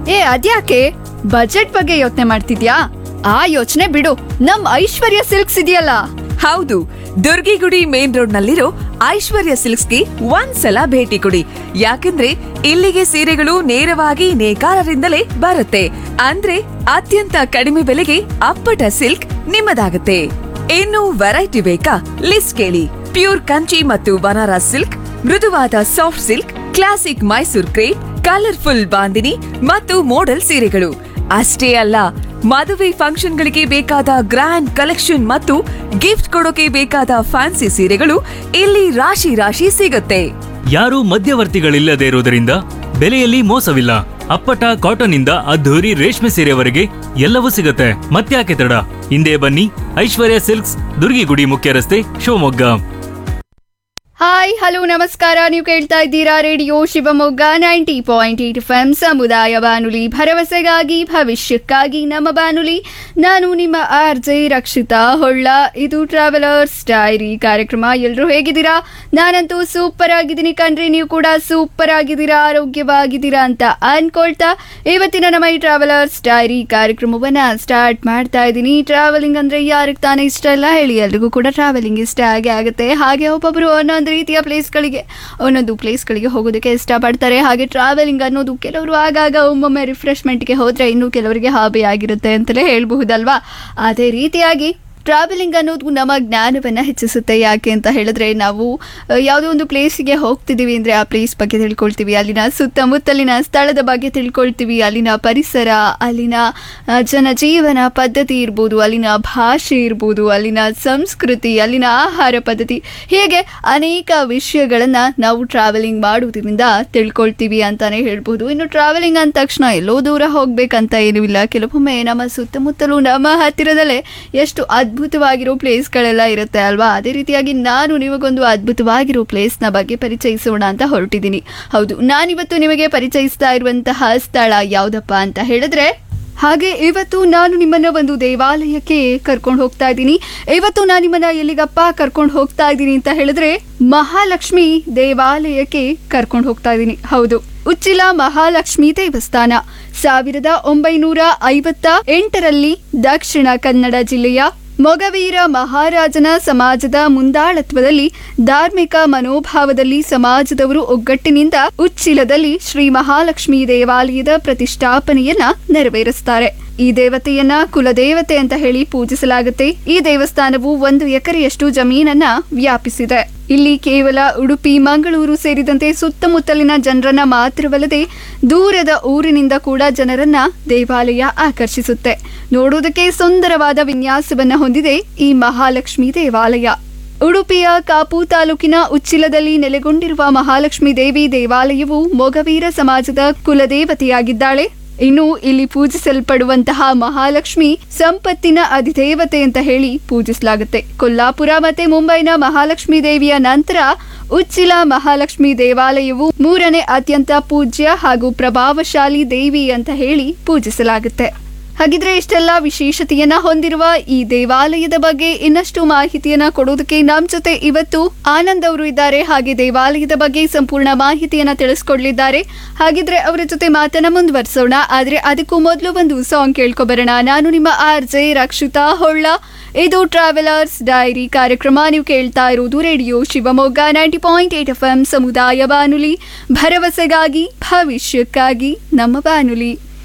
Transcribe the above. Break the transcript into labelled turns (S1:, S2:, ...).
S1: ಏ ಅದ್ಯಾಕೆ ಬಜೆಟ್ ಬಗ್ಗೆ ಯೋಚನೆ ಮಾಡ್ತಿದ್ಯಾ ಆ ಯೋಚನೆ ಬಿಡು ನಮ್ ಐಶ್ವರ್ಯ ಸಿಲ್ಕ್ಸ್ ಇದೆಯಲ್ಲ
S2: ಹೌದು ದುರ್ಗಿಗುಡಿ ಮೇನ್ ರೋಡ್ ನಲ್ಲಿರೋ ಐಶ್ವರ್ಯ ಸಿಲ್ಕ್ಸ್ಗೆ ಒಂದ್ಸಲ ಭೇಟಿ ಕೊಡಿ ಯಾಕಂದ್ರೆ ಇಲ್ಲಿಗೆ ಸೀರೆಗಳು ನೇರವಾಗಿ ನೇಕಾರರಿಂದಲೇ ಬರುತ್ತೆ ಅಂದ್ರೆ ಅತ್ಯಂತ ಕಡಿಮೆ ಬೆಲೆಗೆ ಅಪ್ಪಟ ಸಿಲ್ಕ್ ನಿಮ್ಮದಾಗುತ್ತೆ ಇನ್ನು ವೆರೈಟಿ ಬೇಕಾ ಲಿಸ್ಟ್ ಕೇಳಿ ಪ್ಯೂರ್ ಕಂಚಿ ಮತ್ತು ಬನಾರಸ್ ಸಿಲ್ಕ್ ಮೃದುವಾದ soft silk classic Mysore crepe colourful bandhani ಮತ್ತು ಮೋಡಲ್ ಸೀರೆಗಳು ಅಷ್ಟೇ ಅಲ್ಲ ಮದುವೆ ಫಂಕ್ಷನ್ಗಳಿಗೆ ಬೇಕಾದ ಗ್ರ್ಯಾಂಡ್ ಕಲೆಕ್ಷನ್ ಮತ್ತು ಗಿಫ್ಟ್ ಕೊಡೋಕೆ ಬೇಕಾದ ಫ್ಯಾನ್ಸಿ ಸೀರೆಗಳು ಇಲ್ಲಿ ರಾಶಿ ರಾಶಿ ಸಿಗುತ್ತೆ
S3: ಯಾರೂ ಮಧ್ಯವರ್ತಿಗಳಿಲ್ಲದೆ ಇರುವುದರಿಂದ ಬೆಲೆಯಲ್ಲಿ ಮೋಸವಿಲ್ಲ ಅಪ್ಪಟ ಕಾಟನ್ ಇಂದ ಅದ್ಧೂರಿ ರೇಷ್ಮೆ ಸೀರೆವರೆಗೆ ಎಲ್ಲವೂ ಸಿಗುತ್ತೆ ಮತ್ತ್ಯಾಕೆ ತಡ ಹಿಂದೆ ಬನ್ನಿ ಐಶ್ವರ್ಯ ಸಿಲ್ಕ್ಸ್ ದುರ್ಗಿಗುಡಿ ಮುಖ್ಯ ರಸ್ತೆ ಶಿವಮೊಗ್ಗ
S1: ಹಾಯ್ ಹಲೋ ನಮಸ್ಕಾರ ನೀವು ಕೇಳ್ತಾ ಇದ್ದೀರಾ radio Shivamogga ninety point eight F M ಸಮುದಾಯ ಬಾನುಲಿ ಭರವಸೆಗಾಗಿ ಭವಿಷ್ಯಕ್ಕಾಗಿ ನಮ್ಮ ಬಾನುಲಿ ನಾನು ನಿಮ್ಮ ಆರ್ ಜೆ ರಕ್ಷಿತಾ ಹೊಳ್ಳ ಇದು ಟ್ರಾವೆಲರ್ಸ್ ಡೈರಿ ಕಾರ್ಯಕ್ರಮ ಎಲ್ಲರೂ ಹೇಗಿದ್ದೀರಾ ನಾನಂತೂ ಸೂಪರ್ ಆಗಿದ್ದೀನಿ ಕಣ್ರಿ ನೀವು ಕೂಡ ಸೂಪರ್ ಆಗಿದ್ದೀರಾ ಆರೋಗ್ಯವಾಗಿದ್ದೀರಾ ಅಂತ ಅನ್ಕೊಳ್ತಾ ಇವತ್ತಿನ ನಮ್ಮ ಈ ಟ್ರಾವೆಲರ್ಸ್ ಡೈರಿ ಕಾರ್ಯಕ್ರಮವನ್ನ ಸ್ಟಾರ್ಟ್ ಮಾಡ್ತಾ ಇದ್ದೀನಿ ಟ್ರಾವೆಲಿಂಗ್ ಅಂದ್ರೆ ಯಾರಿಗೆ ತಾನೇ ಇಷ್ಟ ಇಲ್ಲ ಹೇಳಿ ಎಲ್ರಿಗೂ ಕೂಡ ಟ್ರಾವೆಲಿಂಗ್ ಇಷ್ಟ ಆಗೇ ಆಗುತ್ತೆ ಹಾಗೆ ಒಬ್ಬೊಬ್ರು ಒಂದೊಂದು ರೀತಿಯ ಪ್ಲೇಸ್ಗಳಿಗೆ ಒಂದೊಂದು ಪ್ಲೇಸ್ಗಳಿಗೆ ಹೋಗೋದಕ್ಕೆ ಇಷ್ಟಪಡ್ತಾರೆ ಹಾಗೆ ಟ್ರಾವೆಲಿಂಗ್ ಅನ್ನೋದು ಕೆಲವರು ಆಗಾಗ ಒಮ್ಮೊಮ್ಮೆ ರಿಫ್ರೆಶ್ಮೆಂಟ್ಗೆ ಹೋದ್ರೆ ಇನ್ನು ಕೆಲವರಿಗೆ ಹಾಬಿ ಆಗಿರುತ್ತೆ ಅಂತಲೇ ಹೇಳ್ಬಹುದಲ್ವಾ ಅದೇ ರೀತಿಯಾಗಿ ಟ್ರಾವೆಲಿಂಗ್ ಅನ್ನೋದು ನಮ್ಮ ಜ್ಞಾನವನ್ನು ಹೆಚ್ಚಿಸುತ್ತೆ ಯಾಕೆ ಅಂತ ಹೇಳಿದ್ರೆ ನಾವು ಅಹ್, ಯಾವುದೋ ಒಂದು ಪ್ಲೇಸಿಗೆ ಹೋಗ್ತಿದ್ದೀವಿ ಅಂದರೆ ಆ ಪ್ಲೇಸ್ ಬಗ್ಗೆ ತಿಳ್ಕೊಳ್ತೀವಿ ಅಲ್ಲಿನ ಸುತ್ತಮುತ್ತಲಿನ ಸ್ಥಳದ ಬಗ್ಗೆ ತಿಳ್ಕೊಳ್ತೀವಿ ಅಲ್ಲಿನ ಪರಿಸರ ಅಲ್ಲಿನ ಅಹ್, ಜನಜೀವನ ಪದ್ಧತಿ ಇರ್ಬೋದು ಅಲ್ಲಿನ ಭಾಷೆ ಇರ್ಬೋದು ಅಲ್ಲಿನ ಸಂಸ್ಕೃತಿ ಅಲ್ಲಿನ ಆಹಾರ ಪದ್ಧತಿ ಹೀಗೆ ಅನೇಕ ವಿಷಯಗಳನ್ನು ನಾವು ಟ್ರಾವೆಲಿಂಗ್ ಮಾಡುವುದರಿಂದ ತಿಳ್ಕೊಳ್ತೀವಿ ಅಂತಾನೆ ಹೇಳ್ಬೋದು ಇನ್ನು ಟ್ರಾವೆಲಿಂಗ್ ಅಂದ ತಕ್ಷಣ ಎಲ್ಲೋ ದೂರ ಹೋಗ್ಬೇಕಂತ ಏನೂ ಇಲ್ಲ ಕೆಲವೊಮ್ಮೆ ನಮ್ಮ ಸುತ್ತಮುತ್ತಲೂ ನಮ್ಮ ಹತ್ತಿರದಲ್ಲೇ ಎಷ್ಟು ಅದ್ಭುತವಾಗಿರೋ ಪ್ಲೇಸ್ಗಳೆಲ್ಲ ಇರುತ್ತೆ ಅಲ್ವಾ ಅದೇ ರೀತಿಯಾಗಿ ನಾನು ನಿಮಗೊಂದು ಅದ್ಭುತವಾಗಿರೋ ಪ್ಲೇಸ್ನ ಬಗ್ಗೆ ಪರಿಚಯಿಸೋಣ ಅಂತ ಹೊರಟಿದ್ದೀನಿ ಹೌದು ನಾನಿವತ್ತು ನಿಮಗೆ ಪರಿಚಯಿಸ್ತಾ ಇರುವಂತಹ ಸ್ಥಳ ಯಾವುದಪ್ಪ ಅಂತ ಹೇಳಿದ್ರೆ ಹಾಗೆ ಇವತ್ತು ನಾನು ನಿಮ್ಮನ್ನ ಒಂದು ದೇವಾಲಯಕ್ಕೆ ಕರ್ಕೊಂಡು ಹೋಗ್ತಾ ಇದ್ದೀನಿ ಇವತ್ತು ನಾನು ನಿಮ್ಮನ್ನ ಎಲ್ಲಿಗಪ್ಪ ಕರ್ಕೊಂಡು ಹೋಗ್ತಾ ಇದ್ದೀನಿ ಅಂತ ಹೇಳಿದ್ರೆ ಮಹಾಲಕ್ಷ್ಮಿ ದೇವಾಲಯಕ್ಕೆ ಕರ್ಕೊಂಡು ಹೋಗ್ತಾ ಇದ್ದೀನಿ ಹೌದು ಉಚ್ಚಿಲ ಮಹಾಲಕ್ಷ್ಮಿ ದೇವಸ್ಥಾನ ಸಾವಿರದ ಒಂಬೈನೂರ ಐವತ್ತ ಎಂಟರಲ್ಲಿ ದಕ್ಷಿಣ ಕನ್ನಡ ಜಿಲ್ಲೆಯ ಮೊಗವೀರ ಮಹಾರಾಜನ ಸಮಾಜದ ಮುಂದಾಳತ್ವದಲ್ಲಿ ಧಾರ್ಮಿಕ ಮನೋಭಾವದಲ್ಲಿ ಸಮಾಜದವರು ಒಗ್ಗಟ್ಟಿನಿಂದ ಉಚ್ಚಿಲದಲ್ಲಿ ಶ್ರೀ ಮಹಾಲಕ್ಷ್ಮಿ ದೇವಾಲಯದ ಪ್ರತಿಷ್ಠಾಪನೆಯನ್ನ ನೆರವೇರಿಸ್ತಾರೆ ಈ ದೇವತೆಯನ್ನ ಕುಲದೇವತೆ ಅಂತ ಹೇಳಿ ಪೂಜಿಸಲಾಗುತ್ತೆ ಈ ದೇವಸ್ಥಾನವು ಒಂದು ಎಕರೆಯಷ್ಟು ಜಮೀನನ್ನ ವ್ಯಾಪಿಸಿದೆ ಇಲ್ಲಿ ಕೇವಲ ಉಡುಪಿ ಮಂಗಳೂರು ಸೇರಿದಂತೆ ಸುತ್ತಮುತ್ತಲಿನ ಜನರನ್ನ ಮಾತ್ರವಲ್ಲದೆ ದೂರದ ಊರಿನಿಂದ ಕೂಡ ಜನರನ್ನ ದೇವಾಲಯ ಆಕರ್ಷಿಸುತ್ತೆ ನೋಡುವುದಕ್ಕೆ ಸುಂದರವಾದ ವಿನ್ಯಾಸವನ್ನ ಹೊಂದಿದೆ ಈ ಮಹಾಲಕ್ಷ್ಮಿ ದೇವಾಲಯ ಉಡುಪಿಯ ಕಾಪು ತಾಲೂಕಿನ ಉಚ್ಚಿಲದಲ್ಲಿ ನೆಲೆಗೊಂಡಿರುವ ಮಹಾಲಕ್ಷ್ಮಿ ದೇವಿ ದೇವಾಲಯವು ಮೊಗವೀರ ಸಮಾಜದ ಕುಲದೇವತೆಯಾಗಿದ್ದಾಳೆ ಇನ್ನು ಇಲ್ಲಿ ಪೂಜಿಸಲ್ಪಡುವಂತಹ ಮಹಾಲಕ್ಷ್ಮಿ ಸಂಪತ್ತಿನ ಅಧಿದೇವತೆ ಅಂತ ಹೇಳಿ ಪೂಜಿಸಲಾಗುತ್ತೆ ಕೊಲ್ಲಾಪುರ ಮತ್ತೆ ಮುಂಬೈನ ಮಹಾಲಕ್ಷ್ಮಿ ದೇವಿಯ ನಂತರ ಉಚ್ಚಿಲ ಮಹಾಲಕ್ಷ್ಮಿ ದೇವಾಲಯವು ಮೂರನೇ ಅತ್ಯಂತ ಪೂಜ್ಯ ಹಾಗೂ ಪ್ರಭಾವಶಾಲಿ ದೇವಿ ಅಂತ ಹೇಳಿ ಪೂಜಿಸಲಾಗುತ್ತೆ ಹಾಗಿದ್ರೆ ಇಷ್ಟೆಲ್ಲ ವಿಶೇಷತೆಯನ್ನ ಹೊಂದಿರುವ ಈ ದೇವಾಲಯದ ಬಗ್ಗೆ ಇನ್ನಷ್ಟು ಮಾಹಿತಿಯನ್ನ ಕೊಡೋದಕ್ಕೆ ನಮ್ ಜೊತೆ ಇವತ್ತು ಆನಂದ್ ಅವರು ಇದ್ದಾರೆ ಹಾಗೆ ದೇವಾಲಯದ ಬಗ್ಗೆ ಸಂಪೂರ್ಣ ಮಾಹಿತಿಯನ್ನ ತಿಳಿಸ್ಕೊಡ್ಲಿದ್ದಾರೆ ಹಾಗಿದ್ರೆ ಅವರ ಜೊತೆ ಮಾತನ್ನ ಮುಂದುವರಿಸೋಣ ಆದ್ರೆ ಅದಕ್ಕೂ ಮೊದಲು ಒಂದು ಸಾಂಗ್ ಕೇಳ್ಕೊಬರೋಣ ನಾನು ನಿಮ್ಮ ಆರ್ ಜೆ ರಕ್ಷಿತಾ ಹೊಳ್ಳ ಇದು ಟ್ರಾವೆಲರ್ಸ್ ಡೈರಿ ಕಾರ್ಯಕ್ರಮ ನೀವು ಕೇಳ್ತಾ ಇರುವುದು radio Shivamogga ninety point eight F M ಸಮುದಾಯ ಬಾನುಲಿ ಭರವಸೆಗಾಗಿ ಭವಿಷ್ಯಕ್ಕಾಗಿ ನಮ್ಮ ಬಾನುಲಿ